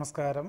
നമസ്കാരം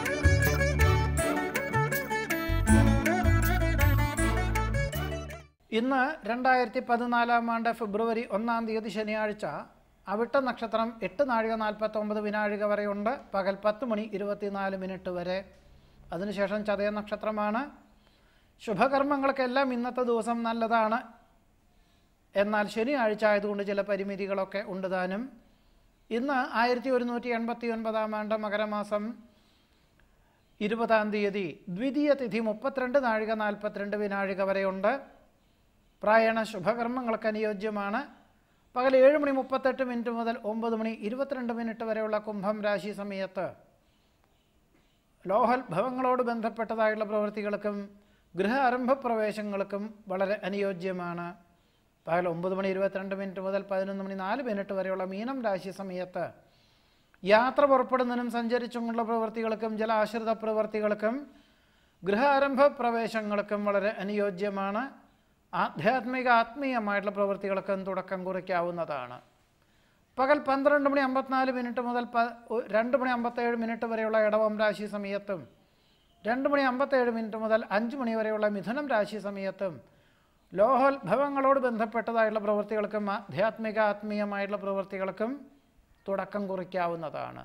ഇന്ന് രണ്ടായിരത്തി പതിനാലാം ആണ്ട് ഫെബ്രുവരി ഒന്നാം തീയതി ശനിയാഴ്ച അവിട്ട നക്ഷത്രം എട്ട് നാഴിക നാൽപ്പത്തൊമ്പത് വിനാഴിക വരെയുണ്ട് പകൽ പത്ത് മണി ഇരുപത്തിനാല് മിനിറ്റ് വരെ അതിനുശേഷം ചതയ നക്ഷത്രമാണ് ശുഭകർമ്മങ്ങൾക്കെല്ലാം ഇന്നത്തെ ദിവസം നല്ലതാണ് എന്നാൽ ശനിയാഴ്ച ആയതുകൊണ്ട് ചില പരിമിതികളൊക്കെ ഉണ്ട് താനും ഇന്ന് ആയിരത്തി ഒരുന്നൂറ്റി എൺപത്തി ഒൻപതാം ആണ്ട് മകരമാസം ഇരുപതാം തീയതി ദ്വിതീയ തിഥി മുപ്പത്തിരണ്ട് നാഴിക നാൽപ്പത്തിരണ്ട് വിനാഴിക വരെയുണ്ട് പ്രായണ ശുഭകർമ്മങ്ങൾക്ക് അനുയോജ്യമാണ് പകൽ ഏഴ് മണി മുപ്പത്തെട്ട് മിനിറ്റ് മുതൽ ഒമ്പത് മണി ഇരുപത്തിരണ്ട് മിനിറ്റ് വരെയുള്ള കുംഭം രാശി സമയത്ത് ലോഹോത്ഭവങ്ങളോട് ബന്ധപ്പെട്ടതായുള്ള പ്രവൃത്തികൾക്കും ഗൃഹ ആരംഭ പ്രവേശങ്ങൾക്കും വളരെ അനുയോജ്യമാണ് പകൽ ഒമ്പത് മണി ഇരുപത്തിരണ്ട് മിനിറ്റ് മുതൽ പതിനൊന്ന് മണി നാല് മിനിറ്റ് വരെയുള്ള മീനം രാശി സമയത്ത് യാത്ര പുറപ്പെടുന്നതിനും സഞ്ചരിച്ചുകൊണ്ടുള്ള പ്രവൃത്തികൾക്കും ജലാശ്രിത പ്രവൃത്തികൾക്കും ഗൃഹാരംഭ പ്രവേശങ്ങൾക്കും വളരെ അനുയോജ്യമാണ് ആധ്യാത്മിക ആത്മീയമായിട്ടുള്ള പ്രവൃത്തികൾക്കും തുടക്കം കുറിക്കാവുന്നതാണ് പകൽ പന്ത്രണ്ട് മണി അമ്പത്തിനാല് മിനിറ്റ് മുതൽ പ ഒ- രണ്ട് മണി അമ്പത്തേഴ് മിനിറ്റ് വരെയുള്ള ഇടവം രാശി സമയത്തും രണ്ട് മണി അമ്പത്തേഴ് മിനിറ്റ് മുതൽ അഞ്ച് മണി വരെയുള്ള മിഥുനം രാശി സമയത്തും ലോഹോത്ഭവങ്ങളോട് ബന്ധപ്പെട്ടതായിട്ടുള്ള പ്രവൃത്തികൾക്കും ആധ്യാത്മിക ആത്മീയമായിട്ടുള്ള പ്രവൃത്തികൾക്കും തുടക്കം കുറിക്കാവുന്നതാണ്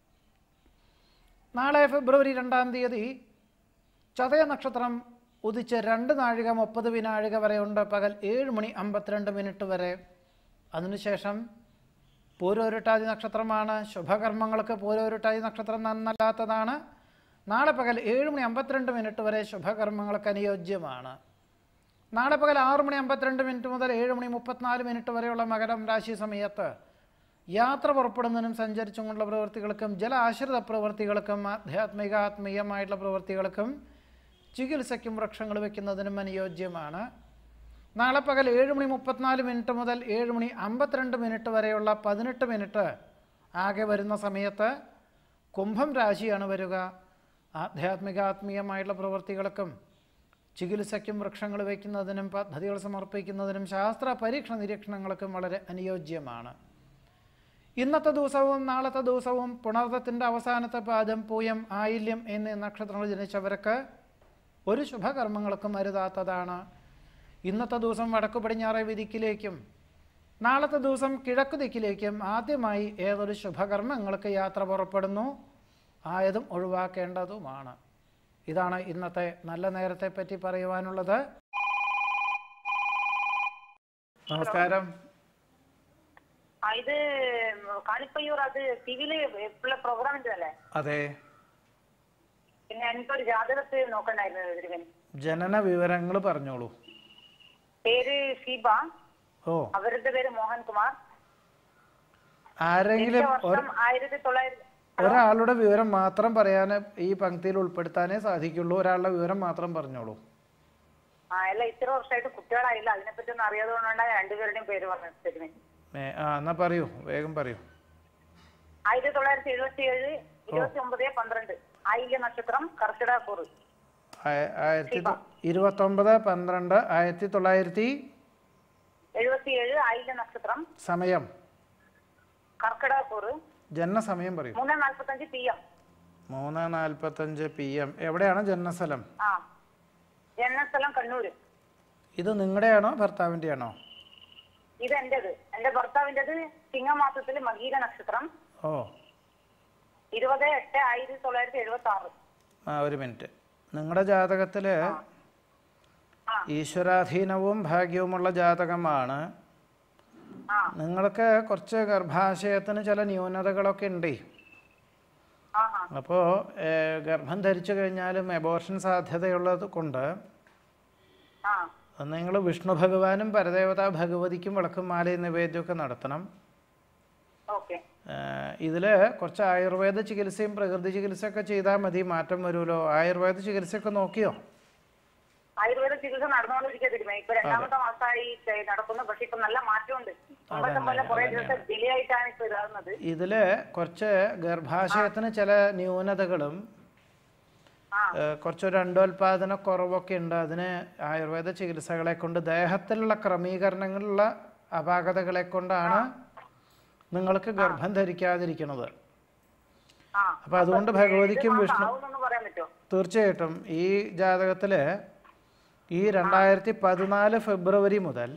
നാളെ ഫെബ്രുവരി രണ്ടാം തീയതി ചതയ നക്ഷത്രം ഉദിച്ച് രണ്ട് നാഴിക മുപ്പത് വിനാഴിക വരെയുണ്ട് പകൽ ഏഴ് മണി അമ്പത്തിരണ്ട് മിനിറ്റ് വരെ അതിനുശേഷം പൂരോരുട്ടാതി നക്ഷത്രമാണ് ശുഭകർമ്മങ്ങൾക്ക് പൂരോരുട്ടാതി നക്ഷത്രം നന്നല്ലാത്തതാണ് നാളെ പകൽ ഏഴ് മണി അമ്പത്തിരണ്ട് മിനിറ്റ് വരെ ശുഭകർമ്മങ്ങൾക്ക് അനുയോജ്യമാണ് നാളെ പകൽ ആറ് മണി അമ്പത്തിരണ്ട് മിനിറ്റ് മുതൽ ഏഴ് മണി മുപ്പത്തിനാല് മിനിറ്റ് വരെയുള്ള മകരം രാശി സമയത്ത് യാത്ര പുറപ്പെടുന്നതിനും സഞ്ചരിച്ചുകൊണ്ടുള്ള പ്രവൃത്തികൾക്കും ജല ആശ്രിത പ്രവൃത്തികൾക്കും ആധ്യാത്മിക ആത്മീയമായിട്ടുള്ള പ്രവൃത്തികൾക്കും ചികിത്സയ്ക്കും വൃക്ഷങ്ങൾ വയ്ക്കുന്നതിനും അനുയോജ്യമാണ് നാളെ പകൽ ഏഴ് മണി മുപ്പത്തിനാല് മിനിറ്റ് മുതൽ ഏഴ് മണി അമ്പത്തിരണ്ട് മിനിറ്റ് വരെയുള്ള പതിനെട്ട് മിനിറ്റ് ആകെ വരുന്ന സമയത്ത് കുംഭം രാശിയാണ് വരിക ആധ്യാത്മിക ആത്മീയമായിട്ടുള്ള പ്രവൃത്തികൾക്കും ചികിത്സയ്ക്കും വൃക്ഷങ്ങൾ വയ്ക്കുന്നതിനും പദ്ധതികൾ സമർപ്പിക്കുന്നതിനും ശാസ്ത്ര പരീക്ഷണ നിരീക്ഷണങ്ങൾക്കും വളരെ അനുയോജ്യമാണ് ഇന്നത്തെ ദിവസവും നാളത്തെ ദിവസവും പുണർത്തത്തിൻ്റെ അവസാനത്തെ പാദം പൂയം ആയില്യം എന്നീ നക്ഷത്രങ്ങൾ ജനിച്ചവർക്ക് ഒരു ശുഭകർമ്മങ്ങൾക്കും അരുതാത്തതാണ് ഇന്നത്തെ ദിവസം വടക്കു പടിഞ്ഞാറേ വിധിക്കിലേക്കും നാളത്തെ ദിവസം കിഴക്ക് ദിക്കിലേക്കും ആദ്യമായി ഏതൊരു ശുഭകർമ്മങ്ങൾക്ക് യാത്ര പുറപ്പെടുന്നു ആയതും ഒഴിവാക്കേണ്ടതുമാണ് ഇതാണ് ഇന്നത്തെ നല്ല നേരത്തെ പറ്റി പറയുവാനുള്ളത് നമസ്കാരം ആ, ഇത് കാണിപ്പയ്യൂർ അത് ടിവിയില് എപ്പോഴുള്ള പ്രോഗ്രാം ഉണ്ടല്ലേ അതെ പിന്നെ എനിക്കൊരു ജാതകത്ത് നോക്കണ്ടായിരുന്നു തിരുവൻ ജനന വിവരങ്ങൾ പറഞ്ഞോളൂ പേര് ഷീബ ഓ അവരുടെ പേര് മോഹൻകുമാർ ആരെങ്കിലും എന്റെ ഒരു വർഷം ആയിരത്തി തൊള്ളായിരത്തി ഒരാളുടെ വിവരം മാത്രം പറയാൻ ഈ പങ്ക്തിയിൽ ഉൾപ്പെടുത്താനേ സാധിക്കുള്ളൂ ഒരാളുടെ വിവരം മാത്രം പറഞ്ഞോളൂ ആ അല്ല ഇത്ര വർഷമായിട്ട് കുട്ടികളായില്ല അതിനെപ്പറ്റി ഒന്നും അറിയാതുകൊണ്ടാണ് രണ്ടുപേരുടെയും പേര് പറഞ്ഞത് തിരുവൻ ഏ, ആ എന്നാ പറയൂ വേഗം പറയൂ ആയിരത്തി തൊള്ളായിരത്തി എഴുപത്തി ഏഴ് ഇരുപത്തി ഒമ്പത് പന്ത്രണ്ട് ആയില്യ നക്ഷത്രം കർക്കിടകൂർ ആയ- ആയിരത്തി തൊ- ഇരുപത്തൊമ്പത് പന്ത്രണ്ട് ആയിരത്തി തൊള്ളായിരത്തി എഴുപത്തി ഏഴ് ആയില്യ നക്ഷത്രം സമയം കർക്കിടകൂർ ജനനസമയം പറയൂ മൂന്ന് നാൽപ്പത്തഞ്ച് പി എം മൂന്ന് നാൽപ്പത്തഞ്ച് പി എം എവിടെയാണ് ജനനസ്ഥലം ആ ജനനസ്ഥലം കണ്ണൂര് ഇത് നിങ്ങളുടെയാണോ ഭർത്താവിൻ്റെയാണോ ഇത് എന്റേത് എന്റെ ഭർത്താവിന്റേത് ചിങ്ങമാസത്തിൽ മകീര നക്ഷത്രം ഓ ഇരുപത് എട്ട് ആയിരത്തി തൊള്ളായിരത്തി എഴുപത്തി ആറ് ആ ഒരു മിനിറ്റ് നിങ്ങളുടെ ജാതകത്തിൽ ആ. ഈശ്വരാധീനവും ഭാഗ്യവുമുള്ള ജാതകമാണ് ആ നിങ്ങൾക്ക് കുറച്ച് ഗർഭാശയത്തിന് ചില ന്യൂനതകളൊക്കെ ഉണ്ട് ആ ആ അപ്പോൾ ഗർഭം ധരിച്ചു കഴിഞ്ഞാലും എബോർഷൻ സാധ്യതയുള്ളത് കൊണ്ട് ആ നിങ്ങൾ വിഷ്ണു ഭഗവാനും പരദേവതാ ഭഗവതിക്കും വിളക്കും മാലയും നിവേദ്യമൊക്കെ നടത്തണം ഓക്കെ ഇതിൽ കുറച്ച് ആയുർവേദ ചികിത്സയും പ്രകൃതി ചികിത്സയൊക്കെ ചെയ്താൽ മതി മാറ്റം വരുമല്ലോ ആയുർവേദ ചികിത്സയൊക്കെ നോക്കിയോ ആയുർവേദ ചികിത്സ നടന്നുകൊണ്ടിരിക്കത്തിരുമേ ഇപ്പൊ രണ്ടാമത്തെ മാസമായി ചെ- നടക്കുന്നു പക്ഷെ ഇപ്പൊ നല്ല മാറ്റമുണ്ട് മുമ്പത്തെ പോലെ കുറെ ദിവസം ഡിലേ ആയിട്ടാണ് ഇപ്പൊ ഇതാകുന്നത് ഇതിൽ കുറച്ച് ഗർഭാശയത്തിന് ചില ന്യൂനതകളും ആ ഏഹ് കുറച്ചൊരു അണ്ടോൽപാദന കുറവൊക്കെ ഉണ്ട് അതിന് ആയുർവേദ ചികിത്സകളെ കൊണ്ട് ദേഹത്തിലുള്ള ക്രമീകരണങ്ങളിലുള്ള അപാകതകളെ കൊണ്ടാണ് നിങ്ങൾക്ക് ഗർഭം ധരിക്കാതിരിക്കുന്നത് ആ ആ അപ്പോൾ അതുകൊണ്ട് ഭഗവതിക്കും ഏത് മാസം വിഷ്ണു ആവുമെന്നൊന്ന് പറയാൻ പറ്റുമോ തീർച്ചയായിട്ടും ഈ ജാതകത്തിൽ ഈ രണ്ടായിരത്തി പതിനാല് ഫെബ്രുവരി മുതൽ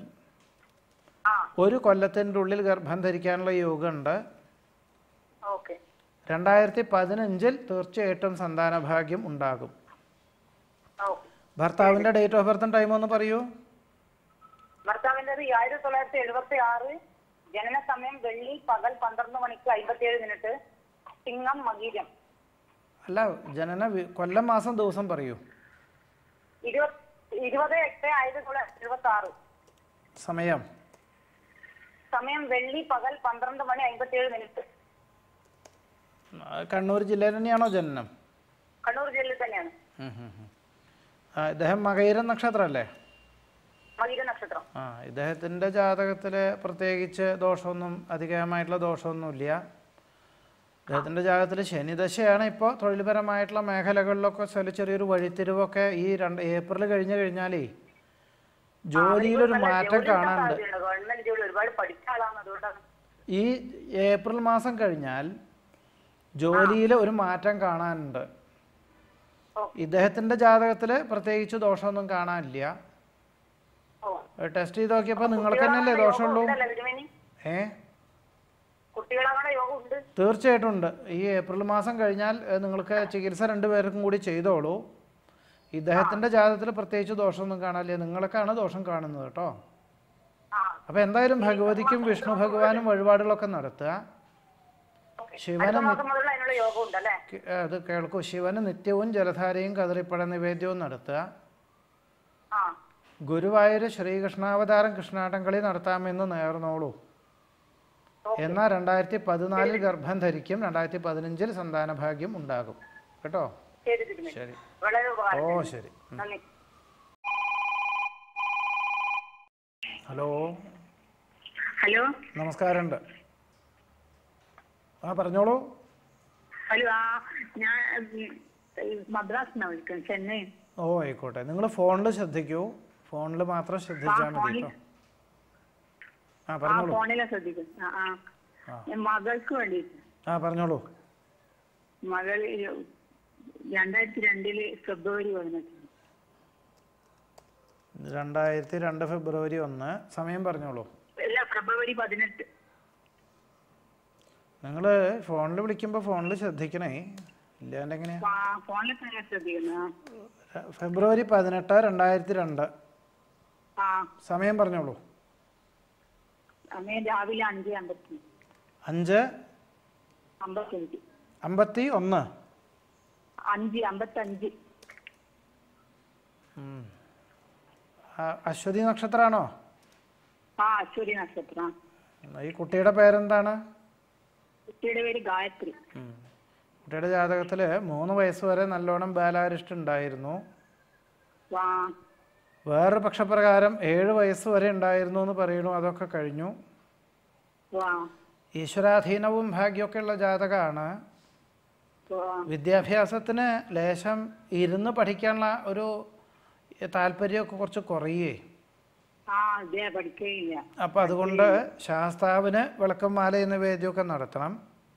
ആ ഒരു കൊല്ലത്തിൻ്റെ ഉള്ളിൽ ഗർഭം ധരിക്കാനുള്ള യോഗമുണ്ട് ഓക്കെ രണ്ടായിരത്തി പതിനഞ്ചിൽ തീർച്ചയായിട്ടും സന്താനഭാഗ്യം ഉണ്ടാകും ഓക്കെ ഭർത്താവിൻ്റെ ഡേറ്റ് ഓഫ് ബർത്തും ടൈം ഒന്ന് പറയൂ ഭർത്താവിൻ്റെത് ആയിരത്തി തൊള്ളായിരത്തി എഴുപത്തി ആറ് ജനന സമയം വെള്ളി പകൽ പന്ത്രണ്ട് മണിക്ക് അമ്പത്തിയേഴ് മിനിറ്റ് ചിങ്ങം മകീരം അല്ല ജനന വി- കൊല്ലം മാസം ദിവസം പറയൂ ഇരുപത് ഇരുപത് എട്ട് ആയിരത്തി തൊള്ളായിരത്തി എഴുപത്തി ആറ് സമയം സമയം വെള്ളി പകൽ പന്ത്രണ്ട് മണി അമ്പത്തിയേഴ് മിനിറ്റ് ആ, കണ്ണൂർ ജില്ലയിൽ തന്നെയാണോ ജനനം കണ്ണൂർ ജില്ലയിൽ തന്നെയാണ് ഉം, ഉം, ഉം. ആ, ഇദ്ദേഹം മകയിരം നക്ഷത്രമല്ലേ മകീര നക്ഷത്രം ആ ഇദ്ദേഹത്തിൻ്റെ ജാതകത്തിൽ പ്രത്യേകിച്ച് ദോഷമൊന്നും അധികമായിട്ടുള്ള ദോഷമൊന്നുമില്ല ഇദ്ദേഹത്തിൻ്റെ ജാതകത്തിൽ ശനിദശയാണ് ഇപ്പോൾ തൊഴിൽപരമായിട്ടുള്ള മേഖലകളിലൊക്കെ ചില ചെറിയൊരു വഴിത്തിരിവൊക്കെ ഈ രണ്ട് ഏപ്രിൽ കഴിഞ്ഞ് കഴിഞ്ഞാലേ ജോലിയിലൊരു മാറ്റം കാണാനുണ്ട് ഗവൺമെന്റ് ജോലി ഒരുപാട് പഠിച്ച ആളാണ് അതുകൊണ്ടാണ് ഈ ഏപ്രിൽ മാസം കഴിഞ്ഞാൽ ജോലിയിൽ ഒരു മാറ്റം കാണാനുണ്ട് ഓ. ഇദ്ദേഹത്തിൻ്റെ ജാതകത്തിൽ പ്രത്യേകിച്ച് ദോഷമൊന്നും കാണാനില്ല ഓ ടെസ്റ്റ് ചെയ്ത് നോക്കിയപ്പോൾ നിങ്ങൾക്ക് തന്നെയല്ലേ കുട്ടികളാവണ ദോഷമുള്ളൂ യോഗം ഉണ്ടല്ലോ തിരുമേനി? ഏ കുട്ടികളാവണ യോഗം ഉണ്ട് തീർച്ചയായിട്ടും ഉണ്ട് ഈ ഏപ്രിൽ മാസം കഴിഞ്ഞാൽ ഏ, നിങ്ങൾക്ക് ചികിത്സ രണ്ടുപേർക്കും കൂടി ചെയ്തോളൂ ഇദ്ദേഹത്തിൻ്റെ ജാതകത്തിൽ പ്രത്യേകിച്ച് ദോഷമൊന്നും കാണാനില്ല നിങ്ങൾക്കാണ് ദോഷം കാണുന്നത് കേട്ടോ ആ അപ്പോൾ എന്തായാലും ഭഗവതിക്കും വിഷ്ണു ഭഗവാനും വഴിപാടുകളൊക്കെ നടത്തുക ശിവന് അടുത്ത നി- മാസം മുതലുള്ള അതിനുള്ള യോഗം ഉണ്ട് അല്ലേ കേ- അത് കേൾക്കൂ ശിവന് നിത്യവും ജലധാരയും കതിറിപ്പഴ നിവേദ്യവും നടത്തുക ആ ഗുരുവായൂർ ശ്രീകൃഷ്ണാവതാരം കൃഷ്ണാട്ടം കളി നടത്താമെന്ന് നേർന്നോളൂ എന്നാൽ രണ്ടായിരത്തി പതിനാലിൽ ഗർഭം ധരിക്കും രണ്ടായിരത്തി പതിനഞ്ചിൽ സന്താനഭാഗ്യം ഉണ്ടാകും കേട്ടോ ശരി തിരുമേനി ശരി വളരെ ഓ ഉപകാരം ശരി ഉം. നന്ദി ഹലോ ഹലോ നമസ്കാരമുണ്ട് ആ പറഞ്ഞോളൂ ഹലോ ആ ഞാൻ മദ്രാസിനാണ് വിളിക്കുന്നത് ചെന്നൈ ഓ ആയിക്കോട്ടെ നിങ്ങൾ ഫോണിൽ ശ്രദ്ധിക്കൂ ഫോണിൽ മാത്രം ശ്രദ്ധിച്ചാൽ മതി കേട്ടോ ആ ആ പറഞ്ഞോളൂ ഫോണിലാ ശ്രദ്ധിക്കുന്നത് ആ ആ ആ. ഞാൻ മകൾക്ക് വേണ്ടി ആ പറഞ്ഞോളൂ മകൾ രണ്ടായിരത്തി രണ്ടില് ഫെബ്രുവരി പതിനെട്ട് രണ്ടായിരത്തി രണ്ട് ഫെബ്രുവരി ഒന്ന് സമയം പറഞ്ഞോളൂ അല്ല ഫെബ്രുവരി പതിനെട്ട് നിങ്ങൾ ഫോണിൽ വിളിക്കുമ്പോൾ ഫോണിൽ ശ്രദ്ധിക്കണേ ഇല്ലാണ്ട് എങ്ങനെയാ ആ ഫോണിൽ തന്നെ ശ്രദ്ധിക്കുന്നത് ഫെബ്രുവരി പതിനെട്ട് രണ്ടായിരത്തി രണ്ട് ആ സമയം പറഞ്ഞോളൂ സമയം രാവിലെ അഞ്ച് അമ്പത്തി അഞ്ച് അമ്പത്തഞ്ച് അമ്പത്തി ഒന്ന് അഞ്ച് അമ്പത്തഞ്ച് ഉം. ആ, അശ്വതി നക്ഷത്രമാണോ ആ അശ്വതി നക്ഷത്രം ഈ കുട്ടിയുടെ പേരെന്താണ് കുട്ടിയുടെ പേര് ഗായത്രി ഉം. കുട്ടിയുടെ ജാതകത്തിൽ മൂന്ന് വയസ്സ് വരെ നല്ലോണം ബാലാരിഷ്ടം ഉണ്ടായിരുന്നു വാ വേറൊരു പക്ഷപ്രകാരം ഏഴ് വയസ്സ് വരെ ഉണ്ടായിരുന്നു എന്ന് പറയുന്നു അതൊക്കെ കഴിഞ്ഞു വാ ഈശ്വരാധീനവും ഭാഗ്യമൊക്കെ ഉള്ള ജാതകമാണ് വാ വിദ്യാഭ്യാസത്തിന് ലേശം ഇരുന്ന് പഠിക്കാനുള്ള ഒരു താല്പര്യമൊക്കെ കുറച്ച് കുറയേ ആ ഇതേ പഠിക്കുകയില്ല അപ്പോൾ അതുകൊണ്ട് ശാസ്താവിന് വിളക്കം മാല എന്ന വേദ്യമൊക്കെ നടത്തണം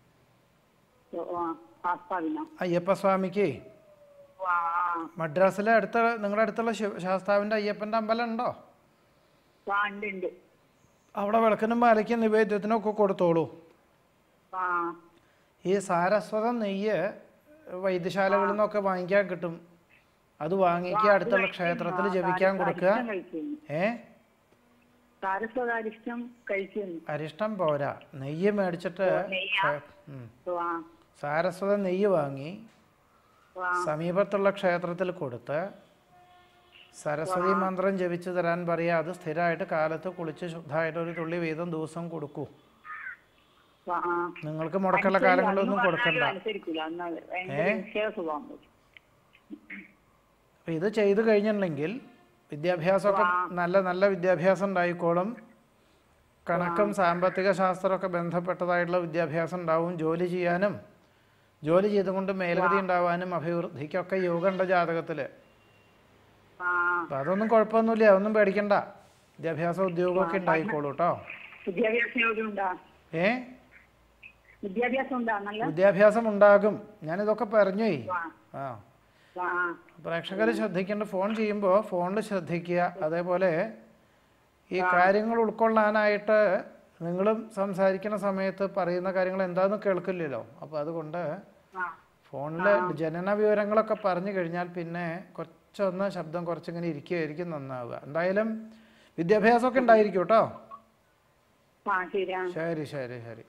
ആസ്താവിനോ അയ്യപ്പസ്വാമിക്ക് വാ മദ്രാസിലെ അടുത്ത നിങ്ങളുടെ അടുത്തുള്ള ശിവ ശാസ്താവിൻ്റെ അയ്യപ്പൻ്റെ അമ്പലം ഉണ്ടോ വാ ഉണ്ട് ഉണ്ട് അവിടെ വിളക്കിനും മാലയ്ക്കും നിവേദ്യത്തിനൊക്കെ കൊടുത്തോളൂ വാ ഈ സാരസ്വത നെയ്യ് വൈദ്യശാലകളിൽ നിന്നൊക്കെ വാങ്ങിക്കാൻ കിട്ടും അത് വാങ്ങിക്കുക അടുത്തുള്ള ക്ഷേത്രത്തിൽ ജപിക്കാൻ കൊടുക്കുക അരിഷ്ടം കഴിക്കുന്നു ഏ സാരസ്വതാരിഷ്ടം കഴിക്കുന്നു അരിഷ്ടം പോരാ നെയ്യ് മേടിച്ചിട്ട് നെയ്യാ? ക്ഷേ- ഉം. വാ സാരസ്വത നെയ്യ് വാങ്ങി വാ സമീപത്തുള്ള ക്ഷേത്രത്തിൽ കൊടുത്ത് സരസ്വതി മന്ത്രം ജപിച്ചു തരാൻ പറയുക അത് സ്ഥിരമായിട്ട് കാലത്ത് കുളിച്ച് ശുദ്ധമായിട്ട് ഒരു തുള്ളി വീതം ദിവസം കൊടുക്കൂ വാ ആ. നിങ്ങൾക്ക് മുടക്കുള്ള കാലങ്ങളിലൊന്നും അന്ന് കൊടുക്കണ്ട പറഞ്ഞാലും അനുസരിക്കൂല അന്ന് ഭയങ്കര നിശ്ചയ സ്വഭാവം വരും. അപ്പം ഇത് ചെയ്തു കഴിഞ്ഞിട്ടുണ്ടെങ്കിൽ വിദ്യാഭ്യാസമൊക്കെ നല്ല നല്ല വിദ്യാഭ്യാസം ഉണ്ടായിക്കോളും കണക്കും സാമ്പത്തിക ശാസ്ത്രമൊക്കെ ബന്ധപ്പെട്ടതായിട്ടുള്ള വിദ്യാഭ്യാസം ഉണ്ടാവും ജോലി ചെയ്യാനും ജോലി ചെയ്തുകൊണ്ട് മേൽഗതി ഉണ്ടാവാനും അഭിവൃദ്ധിക്കൊക്കെ യോഗമുണ്ട് ജാതകത്തിൽ ആ അപ്പം അതൊന്നും കുഴപ്പമൊന്നുമില്ല അതൊന്നും പേടിക്കണ്ട വിദ്യാഭ്യാസ ഉദ്യോഗമൊക്കെ ഉണ്ടായിക്കോളൂ കേട്ടോ വിദ്യാഭ്യാസ യോഗ്യം ഉണ്ടാ ഏ വിദ്യാഭ്യാസം ഉണ്ടാ നല്ല വിദ്യാഭ്യാസം ഉണ്ടാകും ഞാനിതൊക്കെ പറഞ്ഞേ ആ ആ ആ ആ. പ്രേക്ഷകർ ശ്രദ്ധിക്കേണ്ട ഫോൺ ചെയ്യുമ്പോൾ ഫോണിൽ ശ്രദ്ധിക്കുക അതേപോലെ ഈ കാര്യങ്ങൾ ഉൾക്കൊള്ളാനായിട്ട് നിങ്ങളും സംസാരിക്കുന്ന സമയത്ത് പറയുന്ന കാര്യങ്ങൾ എന്താണെന്ന് കേൾക്കില്ലല്ലോ അപ്പോൾ അതുകൊണ്ട് ആ ഫോണിൽ ജനന വിവരങ്ങളൊക്കെ പറഞ്ഞു കഴിഞ്ഞാൽ പിന്നെ കുറച്ചൊന്ന് ശബ്ദം കുറച്ചിങ്ങനെ ഇരിക്കുകയായിരിക്കും നന്നാവുക എന്തായാലും വിദ്യാഭ്യാസമൊക്കെ ഉണ്ടായിരിക്കും കേട്ടോ ആ ശരി ആ ശരി ശരി ശരി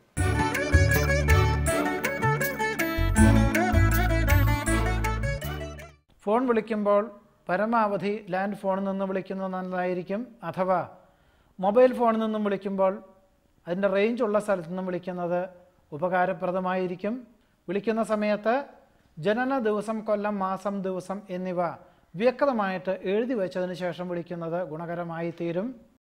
ഫോൺ വിളിക്കുമ്പോൾ പരമാവധി ലാൻഡ് ഫോണിൽ നിന്ന് വിളിക്കുന്നത് നല്ലതായിരിക്കും അഥവാ മൊബൈൽ ഫോണിൽ നിന്നും വിളിക്കുമ്പോൾ അതിൻ്റെ റേഞ്ച് ഉള്ള സ്ഥലത്തു നിന്നും വിളിക്കുന്നത് ഉപകാരപ്രദമായിരിക്കും വിളിക്കുന്ന സമയത്ത് ജനന ദിവസം കൊല്ലം മാസം ദിവസം എന്നിവ വ്യക്തമായിട്ട് എഴുതി വെച്ചതിന് ശേഷം വിളിക്കുന്നത് ഗുണകരമായി തീരും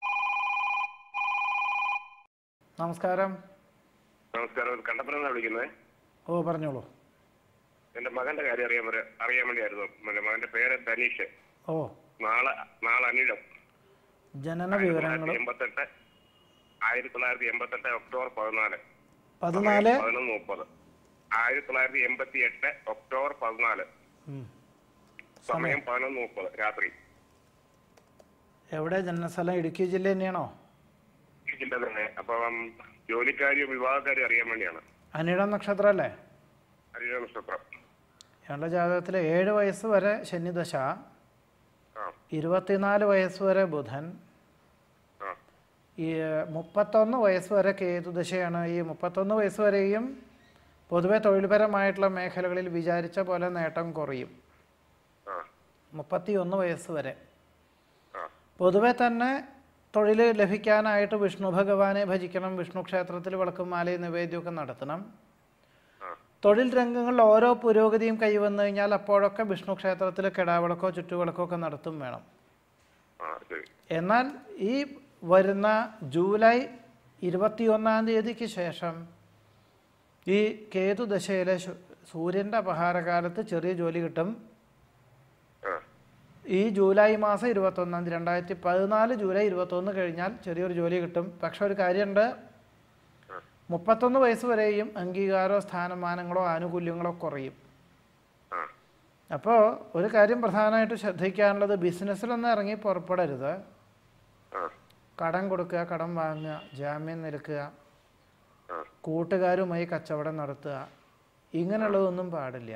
നമസ്കാരം നമസ്കാരം കണ്ടപ്പനാണ് വിളിക്കുന്നത് ഓ പറഞ്ഞോളൂ എന്റെ മകന്റെ കാര്യം അറിയാൻ വരെ- അറിയാൻ വേണ്ടിയായിരുന്നു മകന്റെ മകന്റെ പേര് ധനീഷ് ഓ നാളെ നാളെ അനിഴം ജനന വിവരങ്ങൾ എൺപത്തെട്ട് ആയിരത്തി തൊള്ളായിരത്തി എൺപത്തെട്ട് ഒക്ടോബർ പതിനാല് പതിനാല് പതിനൊന്ന് മുപ്പത് ആയിരത്തി തൊള്ളായിരത്തി എൺപത്തി എട്ട് ഒക്ടോബർ പതിനാല് ഉം. സമയം പതിനൊന്ന് മുപ്പത് രാത്രി എവിടെ ജനനസ്ഥലം ഇടുക്കി ജില്ല തന്നെയാണോ ഈ ജില്ല തന്നെ അപ്പം ജോലിക്കാരിയോ വിവാഹക്കാരിയോ അറിയാൻ വേണ്ടിയാണ് അനിഴം നക്ഷത്രം അല്ലേ അനിഴ നക്ഷത്രം ഇയാളുടെ ജാതകത്തിൽ ഏഴ് വയസ്സ് വരെ ശനിദശ ആ ഇരുപത്തിനാല് വയസ്സ് വരെ ബുധൻ ആ ഈ മുപ്പത്തൊന്ന് വയസ്സ് വരെ കേതുദശയാണ് ഈ മുപ്പത്തൊന്ന് വയസ്സ് വരെയും പൊതുവെ തൊഴിൽപരമായിട്ടുള്ള മേഖലകളിൽ വിചാരിച്ച പോലെ നേട്ടം കുറയും ആ മുപ്പത്തി ഒന്ന് വയസ്സ് വരെ ആ പൊതുവെ തന്നെ തൊഴിൽ ലഭിക്കാനായിട്ട് വിഷ്ണു ഭഗവാനെ ഭജിക്കണം വിഷ്ണു ക്ഷേത്രത്തിൽ വിളക്കും മാലയും നിവേദ്യമൊക്കെ നടത്തണം ആ തൊഴിൽ രംഗങ്ങളിൽ ഓരോ പുരോഗതിയും കൈവന്നു കഴിഞ്ഞാൽ അപ്പോഴൊക്കെ വിഷ്ണു ക്ഷേത്രത്തിൽ കിടാവിളക്കോ ചുറ്റുവിളക്കോ ഒക്കെ നടത്തും വേണം ആ ശരി എന്നാൽ ഈ വരുന്ന ജൂലൈ ഇരുപത്തിയൊന്നാം തീയതിക്ക് ശേഷം ഈ കേതു ദശയിലെ ശു- സൂര്യൻ്റെ അപഹാരകാലത്ത് ചെറിയ ജോലി കിട്ടും ആ ഈ ജൂലൈ മാസം ഇരുപത്തൊന്നാം തീയതി രണ്ടായിരത്തി പതിനാല് ജൂലൈ ഇരുപത്തൊന്ന് കഴിഞ്ഞാൽ ചെറിയൊരു ജോലി കിട്ടും പക്ഷെ ഒരു കാര്യമുണ്ട് മുപ്പത്തൊന്ന് വയസ്സ് വരെയും അംഗീകാരമോ സ്ഥാനമാനങ്ങളോ ആനുകൂല്യങ്ങളോ കുറയും ആ അപ്പോൾ ഒരു കാര്യം പ്രധാനമായിട്ട് ശ്രദ്ധിക്കാനുള്ളത് ബിസിനസ്സിലൊന്നും ഇറങ്ങി പുറപ്പെടരുത് ആ കടം കൊടുക്കുക കടം വാങ്ങുക ജാമ്യം നിൽക്കുക ആ കൂട്ടുകാരുമായി കച്ചവടം നടത്തുക ഇങ്ങനെയുള്ളതൊന്നും പാടില്ല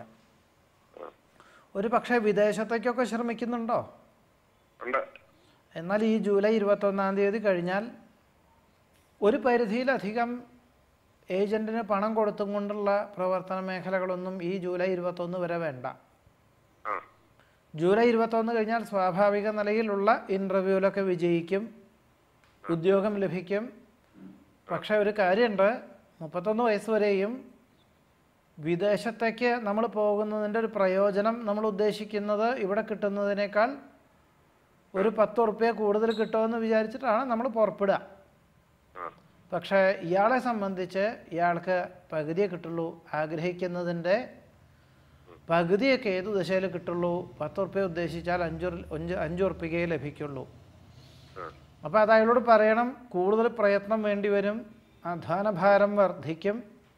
ഒരു പക്ഷേ വിദേശത്തേക്കൊക്കെ ശ്രമിക്കുന്നുണ്ടോ ഉണ്ട് എന്നാൽ ഈ ജൂലൈ ഇരുപത്തൊന്നാം തീയതി കഴിഞ്ഞാൽ ഒരു പരിധിയിലധികം ഏജൻറ്റിന് പണം കൊടുത്തും കൊണ്ടുള്ള പ്രവർത്തന മേഖലകളൊന്നും ഈ ജൂലൈ ഇരുപത്തൊന്ന് വരെ വേണ്ട ആ ജൂലൈ ഇരുപത്തൊന്ന് കഴിഞ്ഞാൽ സ്വാഭാവിക നിലയിലുള്ള ഇൻ്റർവ്യൂവിലൊക്കെ വിജയിക്കും ഉദ്യോഗം ലഭിക്കും പക്ഷേ ഒരു കാര്യമുണ്ട് മുപ്പത്തൊന്ന് വയസ്സ് വരെയും വിദേശത്തേക്ക് നമ്മൾ പോകുന്നതിൻ്റെ ഒരു പ്രയോജനം നമ്മൾ ഉദ്ദേശിക്കുന്നത് ഇവിടെ കിട്ടുന്നതിനേക്കാൾ ഒരു പത്ത് ഉറുപ്പ്യ കൂടുതൽ കിട്ടുമെന്ന് വിചാരിച്ചിട്ടാണ് നമ്മൾ പുറപ്പെടുക ആ പക്ഷേ ഇയാളെ സംബന്ധിച്ച് ഇയാൾക്ക് പകുതിയെ കിട്ടുള്ളൂ ആഗ്രഹിക്കുന്നതിൻ്റെ പകുതിയൊക്കെ ഏത് ദശയിൽ കിട്ടുള്ളൂ പത്ത് ഉറുപ്പ്യ ഉദ്ദേശിച്ചാൽ അഞ്ചു അഞ്ച് അഞ്ച് ഉറുപ്പ്യക്കേ ലഭിക്കുള്ളൂ ആ അപ്പോൾ അത് അയാളോട് പറയണം കൂടുതൽ പ്രയത്നം വേണ്ടി വരും അധ്വാനഭാരം വർദ്ധിക്കും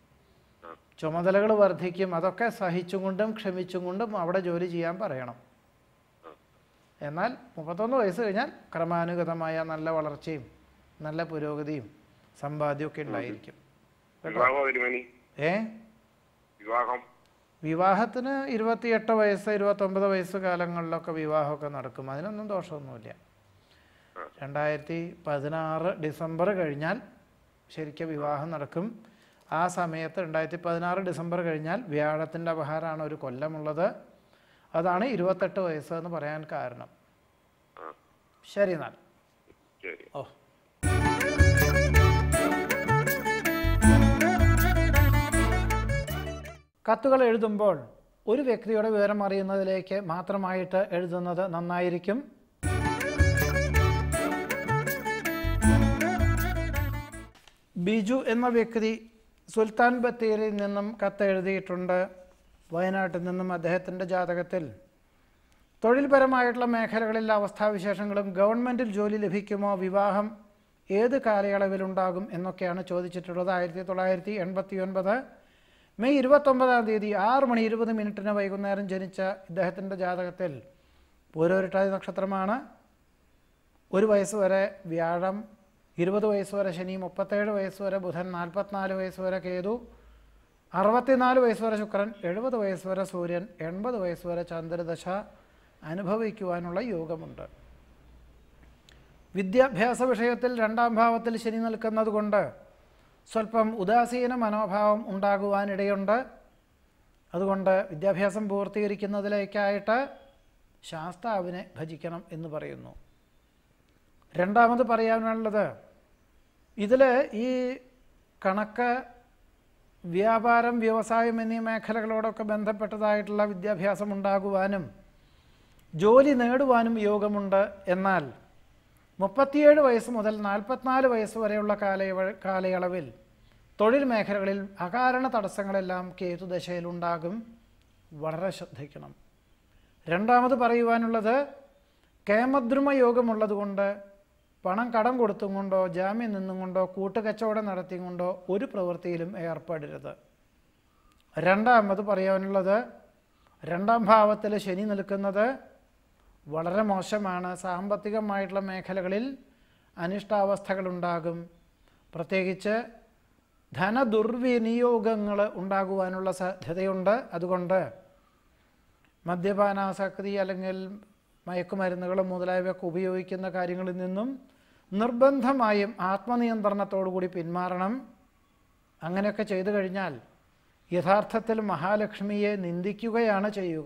ചുമതലകൾ വർദ്ധിക്കും അതൊക്കെ സഹിച്ചും കൊണ്ടും ക്ഷമിച്ചും കൊണ്ടും അവിടെ ജോലി ചെയ്യാൻ പറയണം എന്നാൽ മുപ്പത്തൊന്ന് വയസ്സ് കഴിഞ്ഞാൽ ക്രമാനുഗതമായ നല്ല വളർച്ചയും നല്ല പുരോഗതിയും സമ്പാദ്യമൊക്കെ ഉണ്ടായിരിക്കും വിവാഹം തിരുമേനി ഏ വിവാഹം വിവാഹത്തിന് ഇരുപത്തിയെട്ട് വയസ്സ് ഇരുപത്തൊമ്പത് വയസ്സ് കാലങ്ങളിലൊക്കെ വിവാഹമൊക്കെ നടക്കും അതിനൊന്നും ദോഷമൊന്നുമില്ല രണ്ടായിരത്തി പതിനാറ് ഡിസംബർ കഴിഞ്ഞാൽ ശരിക്കും വിവാഹം നടക്കും ആ സമയത്ത് രണ്ടായിരത്തി പതിനാറ് ഡിസംബർ കഴിഞ്ഞാൽ വ്യാഴത്തിൻ്റെ അപഹാരമാണ് ഒരു കൊല്ലമുള്ളത് അതാണ് ഇരുപത്തെട്ട് വയസ്സ് എന്ന് പറയാൻ കാരണം ആ ശരി എന്നാൽ ശരി ഓ കത്തുകൾ എഴുതുമ്പോൾ ഒരു വ്യക്തിയുടെ വിവരം അറിയുന്നതിലേക്ക് മാത്രമായിട്ട് എഴുതുന്നത് നന്നായിരിക്കും ബിജു എന്ന വ്യക്തി സുൽത്താൻ ബത്തേരിയിൽ നിന്നും കത്ത് എഴുതിയിട്ടുണ്ട് വയനാട്ടിൽ നിന്നും അദ്ദേഹത്തിൻ്റെ ജാതകത്തിൽ തൊഴിൽപരമായിട്ടുള്ള മേഖലകളിലെ അവസ്ഥാവിശേഷങ്ങളും ഗവൺമെൻറ്റിൽ ജോലി ലഭിക്കുമോ വിവാഹം ഏത് കാലയളവിലുണ്ടാകും എന്നൊക്കെയാണ് ചോദിച്ചിട്ടുള്ളത് ആയിരത്തി തൊള്ളായിരത്തി എൺപത്തി ഒൻപത് മെയ് ഇരുപത്തൊമ്പതാം തീയതി ആറ് മണി ഇരുപത് മിനിറ്റിന് വൈകുന്നേരം ജനിച്ച ഇദ്ദേഹത്തിൻ്റെ ജാതകത്തിൽ പൂരോരിട്ടാതി നക്ഷത്രമാണ് ഒരു വയസ്സ് വരെ വ്യാഴം ഇരുപത് വയസ്സ് വരെ ശനി മുപ്പത്തേഴ് വയസ്സ് വരെ ബുധൻ നാൽപ്പത്തിനാല് വയസ്സ് വരെ കേതു അറുപത്തിനാല് വയസ്സ് വരെ ശുക്രൻ എഴുപത് വയസ്സ് വരെ സൂര്യൻ എൺപത് വയസ്സ് വരെ ചന്ദ്രദശ അനുഭവിക്കുവാനുള്ള യോഗമുണ്ട് വിദ്യാഭ്യാസ വിഷയത്തിൽ രണ്ടാം ഭാവത്തിൽ ശനി നിൽക്കുന്നത് കൊണ്ട് സ്വല്പം ഉദാസീന മനോഭാവം ഉണ്ടാകുവാനിടയുണ്ട് അതുകൊണ്ട് വിദ്യാഭ്യാസം പൂർത്തീകരിക്കുന്നതിലേക്കായിട്ട് ശാസ്താവിനെ ഭജിക്കണം എന്ന് പറയുന്നു രണ്ടാമത് പറയാനുള്ളത് ഇതിൽ ഈ കണക്ക് വ്യാപാരം വ്യവസായം എന്നീ മേഖലകളോടൊക്കെ ബന്ധപ്പെട്ടതായിട്ടുള്ള വിദ്യാഭ്യാസം ഉണ്ടാകുവാനും ജോലി നേടുവാനും യോഗമുണ്ട് എന്നാൽ മുപ്പത്തിയേഴ് വയസ്സ് മുതൽ നാൽപ്പത്തിനാല് വയസ്സ് വരെയുള്ള കാലയവ കാലയളവിൽ തൊഴിൽ മേഖലകളിൽ അകാരണ തടസ്സങ്ങളെല്ലാം കേതുദശയിലുണ്ടാകും വളരെ ശ്രദ്ധിക്കണം രണ്ടാമത് പറയുവാനുള്ളത് കേമദ്രുമ യോഗമുള്ളതുകൊണ്ട് പണം കടം കൊടുത്തും കൊണ്ടോ ജാമ്യം നിന്നും കൊണ്ടോ കൂട്ടുകച്ചവടം നടത്തിയും കൊണ്ടോ ഒരു പ്രവൃത്തിയിലും ഏർപ്പെടരുത് രണ്ടാമത് പറയാനുള്ളത് രണ്ടാം ഭാവത്തിൽ ശനി നിൽക്കുന്നത് വളരെ മോശമാണ് സാമ്പത്തികമായിട്ടുള്ള മേഖലകളിൽ അനിഷ്ടാവസ്ഥകളുണ്ടാകും പ്രത്യേകിച്ച് ധനദുർവിനിയോഗങ്ങൾ ഉണ്ടാകുവാനുള്ള സാധ്യതയുണ്ട് അതുകൊണ്ട് മദ്യപാനാസക്തി അല്ലെങ്കിൽ മയക്കുമരുന്നുകൾ മുതലായവയൊക്കെ ഉപയോഗിക്കുന്ന കാര്യങ്ങളിൽ നിന്നും നിർബന്ധമായും ആത്മനിയന്ത്രണത്തോടുകൂടി പിന്മാറണം അങ്ങനെയൊക്കെ ചെയ്തു കഴിഞ്ഞാൽ യഥാർത്ഥത്തിൽ മഹാലക്ഷ്മിയെ നിന്ദിക്കുകയാണ് ചെയ്യുക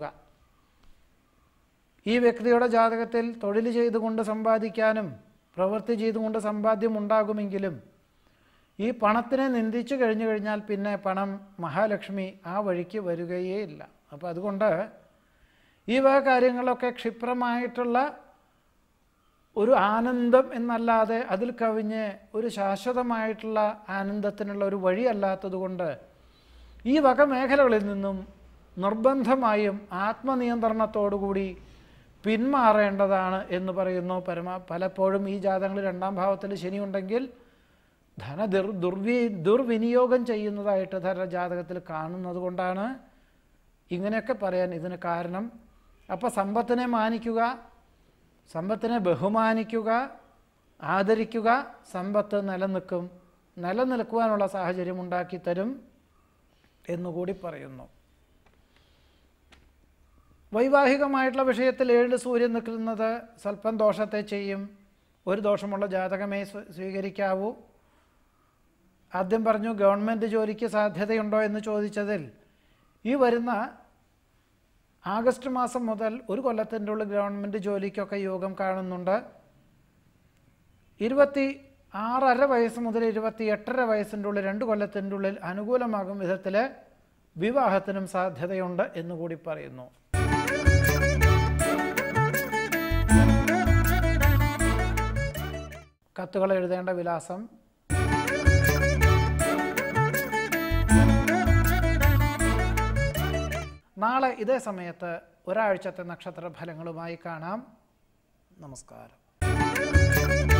ഈ വ്യക്തിയുടെ ജാതകത്തിൽ തൊഴിൽ ചെയ്തുകൊണ്ട് സമ്പാദിക്കാനും പ്രവൃത്തി ചെയ്തുകൊണ്ട് സമ്പാദ്യം ഉണ്ടാകുമെങ്കിലും ഈ പണത്തിനെ നിന്ദിച്ചു കഴിഞ്ഞു കഴിഞ്ഞാൽ പിന്നെ പണം മഹാലക്ഷ്മി ആ വഴിക്ക് വരികയേ ഇല്ല അപ്പോൾ അതുകൊണ്ട് ഈ വക കാര്യങ്ങളൊക്കെ ക്ഷിപ്രമായിട്ടുള്ള ഒരു ആനന്ദം എന്നല്ലാതെ അതിൽ കവിഞ്ഞ് ഒരു ശാശ്വതമായിട്ടുള്ള ആനന്ദത്തിനുള്ള ഒരു വഴിയല്ലാത്തതുകൊണ്ട് ഈ വക മേഖലകളിൽ നിന്നും നിർബന്ധമായും ആത്മനിയന്ത്രണത്തോടുകൂടി പിന്മാറേണ്ടതാണ് എന്ന് പറയുന്നു പരമാ പലപ്പോഴും ഈ ജാതകങ്ങളിൽ രണ്ടാം ഭാവത്തിൽ ശനിയുണ്ടെങ്കിൽ ധന ദുർ ദുർവി ദുർവിനിയോഗം ചെയ്യുന്നതായിട്ട് ധന ജാതകത്തിൽ കാണുന്നത് കൊണ്ടാണ് ഇങ്ങനെയൊക്കെ പറയാൻ ഇതിന് കാരണം അപ്പോൾ സമ്പത്തിനെ മാനിക്കുക സമ്പത്തിനെ ബഹുമാനിക്കുക ആദരിക്കുക സമ്പത്ത് നിലനിൽക്കും നിലനിൽക്കുവാനുള്ള സാഹചര്യം ഉണ്ടാക്കി തരും എന്നുകൂടി പറയുന്നു വൈവാഹികമായിട്ടുള്ള വിഷയത്തിൽ ഏഴ് സൂര്യൻ നിൽക്കുന്നത് സ്വല്പം ദോഷത്തെ ചെയ്യും ഒരു ദോഷമുള്ള ജാതകമേ സ്വ- സ്വീകരിക്കാവൂ ആദ്യം പറഞ്ഞു ഗവൺമെൻറ് ജോലിക്ക് സാധ്യതയുണ്ടോ എന്ന് ചോദിച്ചതിൽ ഈ വരുന്ന ആഗസ്റ്റ് മാസം മുതൽ ഒരു കൊല്ലത്തിൻ്റെ ഉള്ളിൽ ഗവൺമെൻറ് ജോലിക്കൊക്കെ യോഗം കാണുന്നുണ്ട് ഇരുപത്തി ആറര വയസ്സ് മുതൽ ഇരുപത്തി എട്ടര വയസ്സിൻ്റെ ഉള്ളിൽ രണ്ട് കൊല്ലത്തിൻ്റെ ഉള്ളിൽ അനുകൂലമാകും വിധത്തിൽ വിവാഹത്തിനും സാധ്യതയുണ്ട് എന്നുകൂടി പറയുന്നു കത്തുകൾ എഴുതേണ്ട വിലാസം നാളെ ഇതേ സമയത്ത് ഒരാഴ്ചത്തെ നക്ഷത്ര ഫലങ്ങളുമായി കാണാം നമസ്കാരം